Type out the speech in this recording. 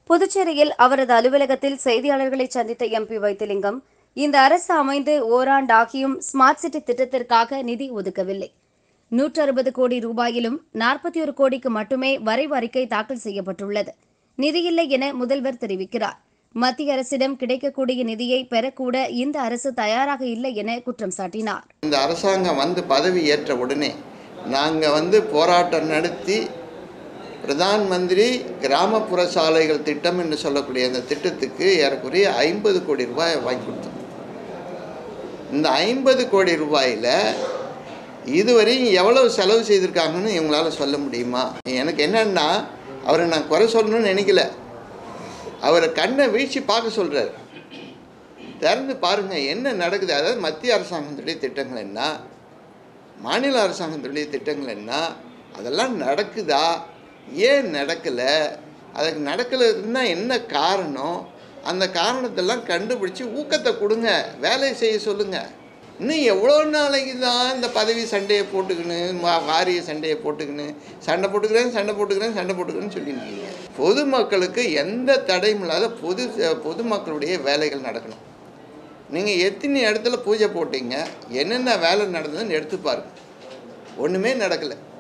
புதுச்சேரியில் அவரது அலுவலகத்தில் செய்தியாளர்களை சந்தித்த எம்பி வைத்திலிங்கம் இந்த அரசு அமைந்து ஓராண்டாகியும் ஸ்மார்ட் சிட்டி திட்டத்திற்காக நிதி ஒதுக்கவில்லை நூற்று அறுபது கோடி ரூபாயிலும் நாற்பத்தி ஒரு கோடிக்கு மட்டுமே வரைவு அறிக்கை தாக்கல் செய்யப்பட்டுள்ளது நிதியில்லை என முதல்வர் தெரிவிக்கிறார் மத்திய அரசிடம் கிடைக்கக்கூடிய நிதியை பெறக்கூட இந்த அரசு தயாராக இல்லை என குற்றம் சாட்டினார் இந்த அரசாங்கம் வந்து பதவி ஏற்ற உடனே நாங்கள் வந்து போராட்டம் நடத்தி பிரதான் மந்திரி கிராமப்புற சாலைகள் திட்டம் என்று சொல்லக்கூடிய அந்த திட்டத்துக்கு ஏறக்குறைய ஐம்பது கோடி ரூபாய் வாங்கி கொடுத்தோம் இந்த ஐம்பது கோடி ரூபாயில் இதுவரையும் எவ்வளவு செலவு செய்திருக்காங்கன்னு இவங்களால சொல்ல முடியுமா எனக்கு என்னன்னா அவரை நான் குறை சொல்லணும்னு நினைக்கல அவரை கண்ணை வீழ்ச்சி பார்க்க சொல்கிறார் திறந்து பாருங்கள் என்ன நடக்குது அதாவது மத்திய அரசாங்கத்துடைய திட்டங்கள் என்ன மாநில அரசாங்கத்துடைய திட்டங்கள் என்ன அதெல்லாம் நடக்குதா ஏன் நடக்கலை அதுக்கு நடக்கலைன்னா என்ன காரணம் அந்த காரணத்தெல்லாம் கண்டுபிடிச்சி ஊக்கத்தை கொடுங்க வேலையை செய்ய சொல்லுங்கள் இன்னும் எவ்வளோ நாளைக்கு தான் இந்த பதவி சண்டையை போட்டுக்கின்னு வா- வாரிய சண்டையை போட்டுக்கின்னு சண்டை போட்டுக்கிறேன் சண்டை போட்டுக்கிறேன் சண்டை போட்டுக்கிறேன்னு சொல்லியிருக்கீங்க பொதுமக்களுக்கு எந்த தடையும் இல்லாத பொது பொதுமக்களுடைய வேலைகள் நடக்கணும் நீங்கள் எத்தனை இடத்துல பூஜை போட்டீங்க என்னென்ன வேலை நடந்ததுன்னு எடுத்து பாருங்க ஒன்றுமே நடக்கலை